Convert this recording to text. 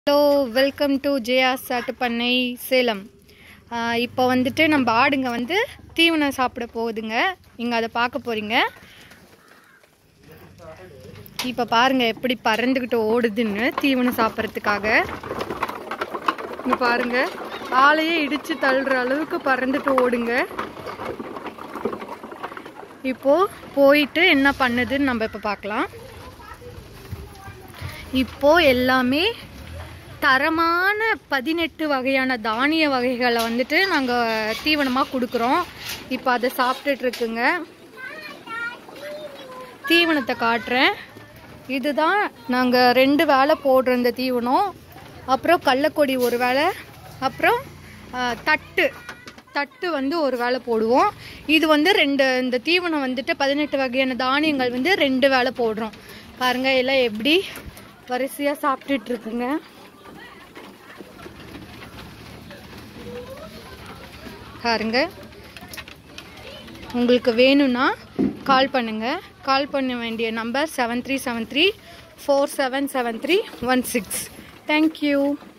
hello welcome to JR சாட்டுப்பண்ணை சேலம் இப்போ வந்துட்டு நம்ம ஆடுங்க வந்து தீவனம் சாப்பிட போகுதுங்க நீங்கள் அதை பார்க்க போகிறீங்க இப்போ பாருங்க எப்படி பறந்துக்கிட்டு ஓடுதுன்னு தீவனம் சாப்பிட்றதுக்காக இங்கே பாருங்க ஆளையே இடித்து தள்ளுற அளவுக்கு பறந்துட்டு ஓடுங்க இப்போ போயிட்டு என்ன பண்ணுதுன்னு நம்ம இப்போ பார்க்கலாம் இப்போ எல்லாமே தரமான பதினெட்டு வகையான தானிய வகைகளை வந்துட்டு நாங்கள் தீவனமாக கொடுக்குறோம் இப்போ அதை சாப்பிட்டுட்டு இருக்குங்க தீவனத்தை காட்டுறேன் இதுதான் நாங்கள் ரெண்டு வேளை போடுற இந்த தீவனம் அப்புறம் கடலக்கொடி ஒரு வேளை அப்புறம் ஆ, தட்டு தட்டு வந்து ஒரு வேளை போடுவோம் இது வந்து ரெண்டு இந்த தீவனம் வந்துட்டு பதினெட்டு வகையான தானியங்கள் வந்து ரெண்டு வேளை போடுறோம் பாருங்க எல்லாம் எப்படி வரிசையாக சாப்பிட்டுட்டு இருக்குங்க பாருங்க உங்களுக்கு வேணும்னா கால் பண்ணுங்க கால் பண்ண வேண்டிய number seven three seven three four seven seven three one six thank you